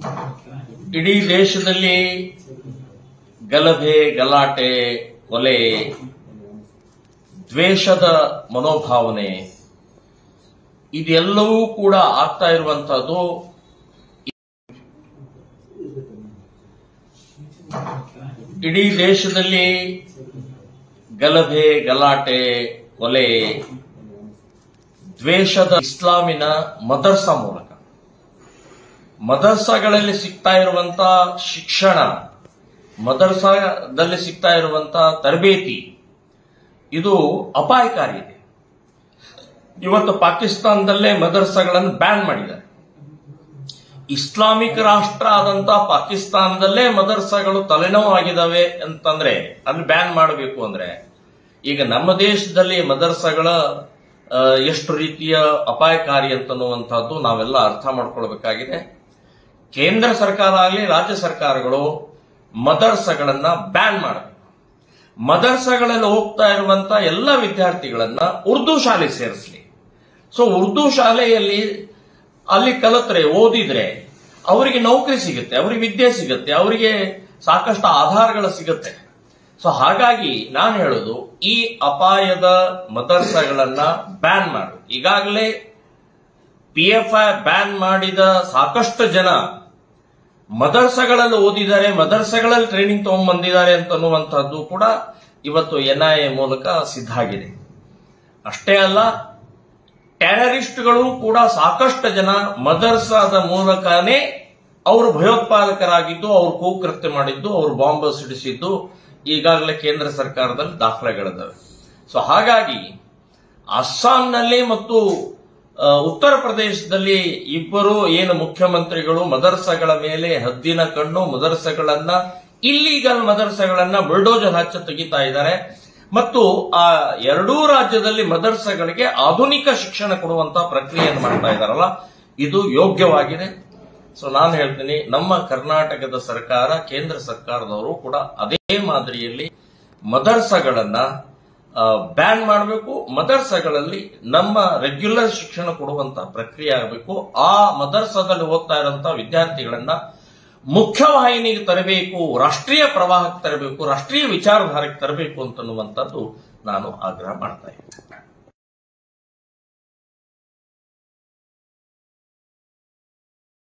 ಇಡೀ ದೇಶದಲ್ಲಿ ಗಲಭೆ ಗಲಾಟೆ ಕೊಲೆ ದ್ವೇಷದ ಮನೋಭಾವನೆ ಇದೆಲ್ಲವೂ ಕೂಡ ಆಗ್ತಾ ಇರುವಂತಹದ್ದು ಇಡೀ ದೇಶದಲ್ಲಿ ಗಲಭೆ ಗಲಾಟೆ ಕೊಲೆ ದ್ವೇಷದ ಇಸ್ಲಾಮಿನ ಮದರ್ಸಾ ಮೂಲಕ ಮದರ್ಸಾಗಳಲ್ಲಿ ಸಿಗ್ತಾ ಇರುವಂತ ಶಿಕ್ಷಣ ಮದರ್ಸಾದಲ್ಲಿ ಸಿಗ್ತಾ ಇರುವಂತ ತರಬೇತಿ ಇದು ಅಪಾಯಕಾರಿ ಇದೆ ಇವತ್ತು ಪಾಕಿಸ್ತಾನದಲ್ಲೇ ಮದರ್ಸಾಗಳನ್ನು ಬ್ಯಾನ್ ಮಾಡಿದ್ದಾರೆ ಇಸ್ಲಾಮಿಕ್ ರಾಷ್ಟ್ರ ಆದಂತ ಪಾಕಿಸ್ತಾನದಲ್ಲೇ ಮದರ್ಸಾಗಳು ತಲೆನೋವು ಆಗಿದಾವೆ ಅಂತಂದ್ರೆ ಅಲ್ಲಿ ಬ್ಯಾನ್ ಮಾಡಬೇಕು ಅಂದ್ರೆ ಈಗ ನಮ್ಮ ದೇಶದಲ್ಲಿ ಮದರ್ಸಾಗಳ ಆ, ಎಷ್ಟು ರೀತಿಯ ಅಪಾಯಕಾರಿ ಅಂತನ್ನುವಂತಹದ್ದು ನಾವೆಲ್ಲ ಅರ್ಥ ಮಾಡ್ಕೊಳ್ಬೇಕಾಗಿದೆ ಕೇಂದ್ರ ಸರ್ಕಾರ ಆಗಲಿ ರಾಜ್ಯ ಸರ್ಕಾರಗಳು ಮದರ್ಸಗಳನ್ನ ಬ್ಯಾನ್ ಮಾಡಬೇಕು ಮದರ್ಸಗಳಲ್ಲಿ ಹೋಗ್ತಾ ಇರುವಂತ ಎಲ್ಲ ವಿದ್ಯಾರ್ಥಿಗಳನ್ನ ಉರ್ದು ಶಾಲೆ ಸೇರಿಸಲಿ ಸೊ ಉರ್ದು ಶಾಲೆಯಲ್ಲಿ ಅಲ್ಲಿ ಕಲಿತ್ರೆ ಓದಿದ್ರೆ ಅವರಿಗೆ ನೌಕರಿ ಸಿಗುತ್ತೆ ಅವರಿಗೆ ವಿದ್ಯೆ ಸಿಗುತ್ತೆ ಅವರಿಗೆ ಸಾಕಷ್ಟು ಆಧಾರಗಳು ಸಿಗುತ್ತೆ ಸೊ ಹಾಗಾಗಿ ನಾನು ಹೇಳೋದು ಈ ಅಪಾಯದ ಮದರ್ಸಗಳನ್ನ ಬ್ಯಾನ್ ಮಾಡು ಈಗಾಗಲೇ ಪಿ ಎಫ್ ಐ ಬ್ಯಾನ್ ಮಾಡಿದ ಸಾಕಷ್ಟು ಜನ ಮದರ್ಸಗಳಲ್ಲಿ ಓದಿದ್ದಾರೆ ಮದರ್ಸಗಳಲ್ಲಿ ಟ್ರೈನಿಂಗ್ ತಗೊಂಡ್ ಬಂದಿದ್ದಾರೆ ಅಂತನ್ನುವಂಥದ್ದು ಕೂಡ ಇವತ್ತು ಎನ್ಐಎ ಮೂಲಕ ಸಿದ್ಧ ಆಗಿದೆ ಅಷ್ಟೇ ಅಲ್ಲ ಟೆರರಿಸ್ಟ್ಗಳು ಕೂಡ ಸಾಕಷ್ಟು ಜನ ಮದರ್ಸಾದ ಮೂಲಕನೇ ಅವರು ಭಯೋತ್ಪಾದಕರಾಗಿದ್ದು ಅವರು ಕೂಕೃತ್ಯ ಮಾಡಿದ್ದು ಅವರು ಬಾಂಬ್ ಸಿಡಿಸಿದ್ದು ಈಗಾಗಲೇ ಕೇಂದ್ರ ಸರ್ಕಾರದಲ್ಲಿ ದಾಖಲೆಗಳಿದ್ದಾವೆ ಸೊ ಹಾಗಾಗಿ ಅಸ್ಸಾಂನಲ್ಲಿ ಮತ್ತು ಆ, ಉತ್ತರ ಪ್ರದೇಶದಲ್ಲಿ ಇಬ್ಬರು ಏನು ಮುಖ್ಯಮಂತ್ರಿಗಳು ಮದರ್ಸಗಳ ಮೇಲೆ ಹದ್ದಿನ ಕಣ್ಣು ಮದರ್ಸಗಳನ್ನ ಇಲ್ಲೀಗಲ್ ಮದರ್ಸಗಳನ್ನ ಬುಲ್ಡೋಜರ್ ಹಚ್ಚ ತೆಗಿತಾ ಇದ್ದಾರೆ ಮತ್ತು ಆ ಎರಡೂ ರಾಜ್ಯದಲ್ಲಿ ಮದರ್ಸಗಳಿಗೆ ಆಧುನಿಕ ಶಿಕ್ಷಣ ಕೊಡುವಂತಹ ಪ್ರಕ್ರಿಯೆಯನ್ನು ಮಾಡ್ತಾ ಇದ್ದಾರಲ್ಲ ಇದು ಯೋಗ್ಯವಾಗಿದೆ ಸೊ ನಾನು ಹೇಳ್ತೀನಿ ನಮ್ಮ ಕರ್ನಾಟಕದ ಸರ್ಕಾರ ಕೇಂದ್ರ ಸರ್ಕಾರದವರು ಕೂಡ ಅದೇ ಮಾದರಿಯಲ್ಲಿ ಮದರ್ಸಗಳನ್ನ ಬ್ಯಾನ್ ಮಾಡಬೇಕು ಮದರ್ಸಗಳಲ್ಲಿ ನಮ್ಮ ರೆಗ್ಯುಲರ್ ಶಿಕ್ಷಣ ಕೊಡುವಂತ ಪ್ರಕ್ರಿಯೆ ಆಗಬೇಕು ಆ ಮದರ್ಸದಲ್ಲಿ ಓದ್ತಾ ಇರುವಂತಹ ವಿದ್ಯಾರ್ಥಿಗಳನ್ನ ಮುಖ್ಯವಾಹಿನಿಗೆ ತರಬೇಕು ರಾಷ್ಟ್ರೀಯ ಪ್ರವಾಹಕ್ಕೆ ತರಬೇಕು ರಾಷ್ಟ್ರೀಯ ವಿಚಾರಧಾರೆಗೆ ತರಬೇಕು ಅಂತನ್ನುವಂಥದ್ದು ನಾನು ಆಗ್ರಹ ಮಾಡ್ತಾ ಇದ್ದೀನಿ